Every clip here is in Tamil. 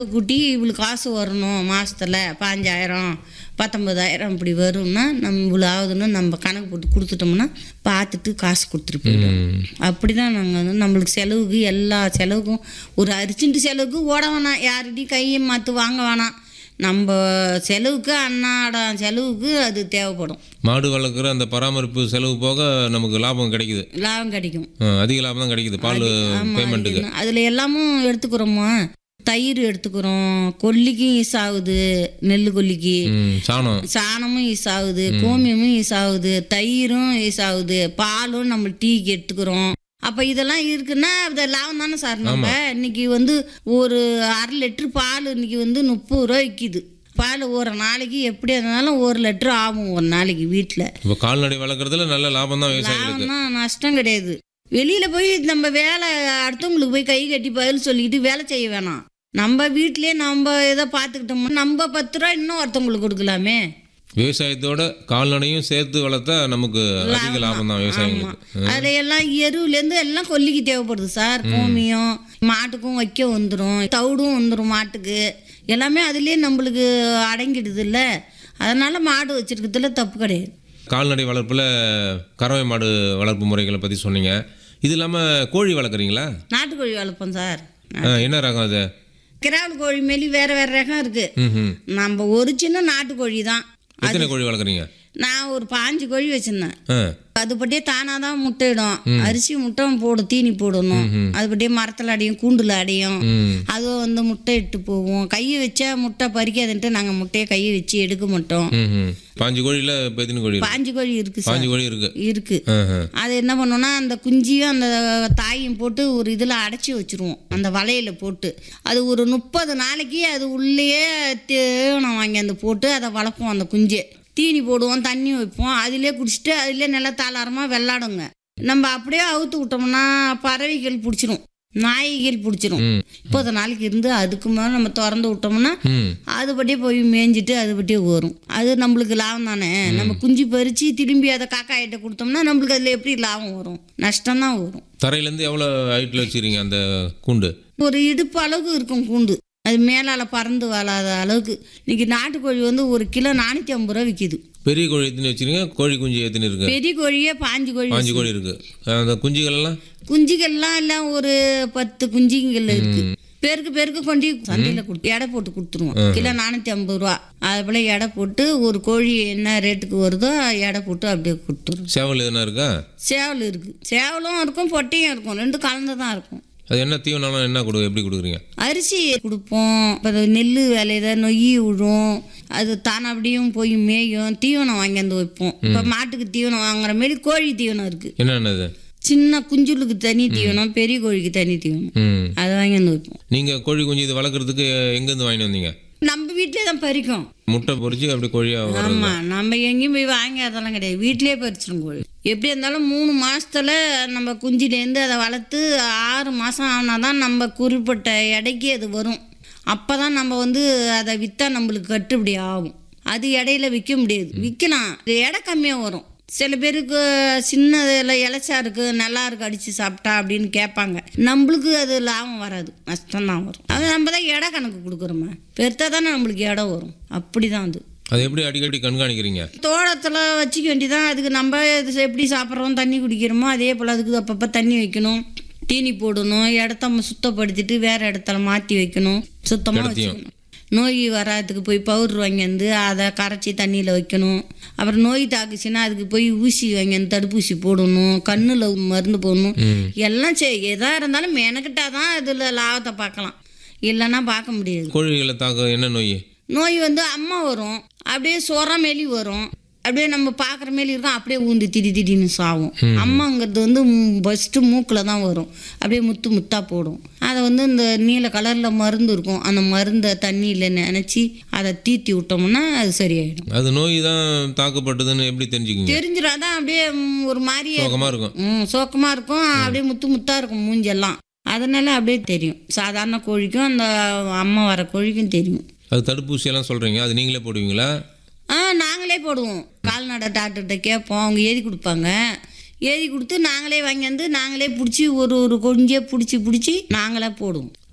குட்டி இவளுக்கு காசு வரணும் மாசத்துல பாஞ்சாயிரம் பத்தொன்பதாயிரம் இப்படி வரும்னா நம்ம இவ்வளோ ஆகுதுன்னு நம்ம கணக்கு போட்டு கொடுத்துட்டோம்னா பார்த்துட்டு காசு கொடுத்துட்டு போயிடும் ம். அப்படி தான் நாங்கள் வந்து நம்மளுக்கு செலவுக்கு எல்லா செலவுக்கும் ஒரு அரிசிண்டு செலவுக்கு ஓட வேணாம் யார்கிட்டையும் கையை மாற்று வாங்க வேணாம் நம்ம செலவுக்கு அன்னாடம் செலவுக்கு அது தேவைப்படும் மாடு வளர்க்குற அந்த பராமரிப்பு செலவு போக நமக்கு லாபம் கிடைக்குது லாபம் கிடைக்கும் ஆ, அதிக லாபம் தான் கிடைக்குது பால் பேமெண்ட்டுக்கு அதில் எல்லாமும் எடுத்துக்கிறோமா தயிர் எடுத்துக்கிறோம் கொல்லிக்கும் யூஸ் ஆகுது நெல் கொல்லிக்கு ம், சாணம் சாணமும் யூஸ் ஆகுது கோமியமும் யூஸ் ஆகுது தயிரும் யூஸ் ஆகுது பாலும் நம்ம டீக்கு எடுத்துக்கிறோம் அப்போ இதெல்லாம் இருக்குன்னா அது லாபம் தானே சார் நம்ம இன்னைக்கு வந்து ஒரு அரை லிட்டரு பால் இன்னைக்கு வந்து முப்பது ரூபா விற்கிது பால் ஒரு நாளைக்கு எப்படி இருந்தாலும் ஒரு லிட்டரு ஆகும் ஒரு நாளைக்கு வீட்டில் இப்போ கால்நடை வளர்க்குறதுல நல்ல லாபம் தான் விவசாயிகளுக்கு லாபம்னா நஷ்டம் கிடையாது வெளியில போய் நம்ம வேலை அடுத்தவங்களுக்கு போய் கை கட்டி பதில் சொல்லிக்கிட்டு வேலை செய்ய வேணாம் நம்ம வீட்டிலேயே நம்ம ஏதோ பார்த்துக்கிட்டோம்னா நம்ம பத்து ரூபா இன்னும் ஒருத்தவங்களுக்கு கொடுக்கலாமே விவசாயத்தோட கால்நடையும் சேர்த்து வளர்த்தா நமக்கு அதிக லாபம் தான் விவசாயிகளுக்கு அதுல எல்லாம் எருவுலேருந்து எல்லாம் கொல்லிக்கு தேவைப்படுது சார் கோமியம் மாட்டுக்கும் வைக்க வந்துடும் தவிடும் வந்துடும் மாட்டுக்கு எல்லாமே அதுலேயே நம்மளுக்கு அடங்கிடுது இல்லை அதனால மாடு வச்சிருக்கிறதுல தப்பு கிடையாது கால்நடை வளர்ப்பில் கறவை மாடு வளர்ப்பு முறைகளை பற்றி சொன்னீங்க இது இல்லாமல் கோழி வளர்க்குறீங்களா நாட்டுக்கோழி வளர்ப்போம் சார் ஆ, என்ன ரகம் அது கிராவல் கோழி மாரி வேற வேற ரகம் இருக்கு ம் ம் நம்ம ஒரு சின்ன நாட்டுக்கோழி தான் எத்தனை கோழி வளர்க்குறீங்க நான் ஒரு பாஞ்சு கோழி வச்சிருந்தேன் ஆ அதுபடியே தானாக தான் முட்டையிடும் அரிசி முட்டை போடும் தீனி போடணும் அதுபடியே மரத்தில் அடையும் கூண்டுல அடையும் ம் அதுவும் வந்து முட்டை இட்டு போகும் கையை வச்சா முட்டை பறிக்காதுன்ட்டு நாங்கள் முட்டையை கையை வச்சு எடுக்க மாட்டோம் ம் ம் பாஞ்சு கோழியில் இப்போ எத்தனை கோழி இருக்கு பாஞ்சு கோழி இருக்கு சார் பாஞ்சு கோழி இருக்கு இருக்கு ஆ ஆ அது என்ன பண்ணோம்னா அந்த குஞ்சியும் அந்த தாயும் போட்டு ஒரு இதில் அடைச்சி வச்சிருவோம் அந்த வலையில போட்டு அது ஒரு முப்பது நாளைக்கு அது உள்ளேயே தீவனம் வாங்கி அந்த போட்டு அதை வளர்ப்போம் அந்த குஞ்சை தீனி போடுவோம் தண்ணி வைப்போம் அதிலே குடிச்சிட்டு அதிலே நல்லா தாளாரமாக வெள்ளாடுங்க நம்ம அப்படியே அவுத்து விட்டோம்னா பறவைகள் பிடிச்சிரும் நாய்கள் பிடிச்சிரும் ம் முப்பது நாளைக்கு இருந்து அதுக்கு மேலே நம்ம திறந்து விட்டோம்னா ம் அதுபடியே போய் மேய்ஞ்சிட்டு அதுபட்டியே வரும் அது நம்மளுக்கு லாபம் தானே நம்ம குஞ்சு பறித்து திரும்பி அதை காக்காயிட்ட கொடுத்தோம்னா நம்மளுக்கு அதில் எப்படி லாபம் வரும் நஷ்டம் தான் வரும் தரையிலேருந்து எவ்வளோ ஹைட்டில் வச்சுருங்க அந்த கூண்டு ஒரு இடுப்பு அளவுக்கு இருக்கும் கூண்டு அது மேலால பறந்து வாழாத அளவுக்கு இன்னைக்கு நாட்டுக்கோழி வந்து ஒரு கிலோ நானூற்றி ஐம்பது ரூபா விற்கிது பெரிய கோழி எத்தனை வச்சுருங்க கோழி குஞ்சு எத்தனை இருக்கு பெரிய கோழியே பாஞ்சு கோழி பாஞ்சு கோழி இருக்கு அந்த குஞ்சுகள் எல்லாம் குஞ்சுகள்லாம் எல்லாம் ஒரு பத்து குஞ்சுகள் இருக்கு பேருக்கு பேருக்கு கொண்டு சந்தையில் கொடுத்து எடை போட்டு கொடுத்துருவோம் கிலோ நானூற்றி ஐம்பது ரூபா அது போல் எடை போட்டு ஒரு கோழி என்ன ரேட்டுக்கு வருதோ எடை போட்டு அப்படியே கொடுத்துருவோம் சேவல் எதுனா இருக்கா சேவல் இருக்குது சேவலும் இருக்கும் பொட்டையும் இருக்கும் ரெண்டும் கலந்து தான் இருக்கும் அது என்ன தீவனம் என்ன கொடு எப்படி கொடுக்குறீங்க அரிசி கொடுப்போம் இப்போ நெல் விளையுத நொய்யி விழும் அது தானே அப்படியும் போய் மேயும் தீவனம் வாங்கியாந்து வைப்போம் இப்போ மாட்டுக்கு தீவனம் வாங்குற மாரி கோழி தீவனம் இருக்குது என்னென்னது சின்ன குஞ்சுளுக்கு தனி தீவனம் பெரிய கோழிக்கு தனி தீவனம் ம் அதை வாங்கியாந்து வைப்போம் நீங்கள் கோழி குஞ்சு இது வளர்க்குறதுக்கு எங்கேருந்து வாங்கிட்டு வந்தீங்க நம்ம வீட்டிலே தான் பறிக்கும் முட்டை பொரிச்சு அப்படி கோழியாக வர்றது ஆமாம் நம்ம எங்கேயும் போய் வாங்கி அதெல்லாம் கிடையாது வீட்டிலே பறிச்சிடும் கோழி எப்படி இருந்தாலும் மூணு மாசத்துல நம்ம குஞ்சிலேருந்து அதை வளர்த்து ஆறு மாதம் ஆனால் தான் நம்ம குறிப்பிட்ட எடைக்கு அது வரும் அப்போ தான் நம்ம வந்து அதை விற்றா நம்மளுக்கு கட்டுப்படி ஆகும் அது இடையில விற்க முடியாது விற்கலாம் எடை கம்மியாக வரும் சில பேருக்கு சின்ன இதில் இலைச்சா இருக்கு நல்லா இருக்கு அடித்து சாப்பிட்டா அப்படின்னு கேட்பாங்க நம்மளுக்கு அது லாபம் வராது நஷ்டம் தான் வரும் அது நம்ம தான் எடை கணக்கு கொடுக்குறோமே பெருத்தா தானே நம்மளுக்கு இடம் வரும் அப்படி தான் அது அது எப்படி அடிக்கடி கண்காணிக்கிறீங்க தோட்டத்தில் வச்சுக்க வேண்டியதான் அதுக்கு நம்ம இது எப்படி சாப்பிட்றோம் தண்ணி குடிக்கிறோமோ அதே போல் அதுக்கு அப்பப்போ தண்ணி வைக்கணும் தீனி போடணும் இடத்த நம்ம சுத்தப்படுத்திட்டு வேறு இடத்துல மாற்றி வைக்கணும் சுத்தமாக இடத்தையும். வச்சுக்கணும் நோய் வராதுக்கு போய் பவுடர் வாங்கியாந்து அதை கரைச்சி தண்ணியில் வைக்கணும் அப்புறம் நோய் தாக்குச்சுன்னா அதுக்கு போய் ஊசி வாங்கியாந்து தடுப்பூசி போடணும் கண்ணில் மருந்து போடணும் எல்லாம் செய் எதாக இருந்தாலும் மெனக்கிட்டாதான் அதில் லாபத்தை பார்க்கலாம் இல்லைன்னா பார்க்க முடியாது கோழிகளை தாக்க என்ன நோய் நோய் வந்து அம்மா வரும் அப்படியே சொர மேலி வரும் அப்படியே நம்ம பார்க்குற மேலி இருக்கும் அப்படியே ஊந்து திடி திடின்னு சாவும் அம்மாங்கிறது வந்து ஃபஸ்ட்டு மூக்கில் தான் வரும் அப்படியே முத்து முத்தா போடும் அதை வந்து இந்த நீல கலரில் மருந்து இருக்கும் அந்த மருந்தை தண்ணியில் நினச்சி அதை தீத்தி விட்டோம்னா அது சரியாயிடும் அது நோய் தான் தாக்கப்பட்டதுன்னு எப்படி தெரிஞ்சுக்கிங்க தெரிஞ்சிடும் அதான் அப்படியே ம், ஒரு மாதிரியே சோகமாக இருக்கும் ம் சோக்கமாக இருக்கும் அப்படியே முத்து முத்தா இருக்கும் மூஞ்செல்லாம் அதனால அப்படியே தெரியும் சாதாரண கோழிக்கும் அந்த அம்மா வர கோழிக்கும் தெரியும் அது தடுப்பூசியெல்லாம் சொல்கிறீங்க அது நீங்களே போடுவீங்களா ஆ நாங்களே போடுவோம் கால்நடை டாக்டர்கிட்ட கேட்போம் அவங்க எழுதி கொடுப்பாங்க எழுதி கொடுத்து நாங்களே வாங்கியாந்து நாங்களே பிடிச்சி ஒரு ஒரு கொஞ்சே பிடிச்சி பிடிச்சி நாங்களே போடுவோம்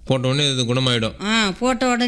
போட்ட உடனே இது குணமாயிடும் ஆ போட்ட உடனே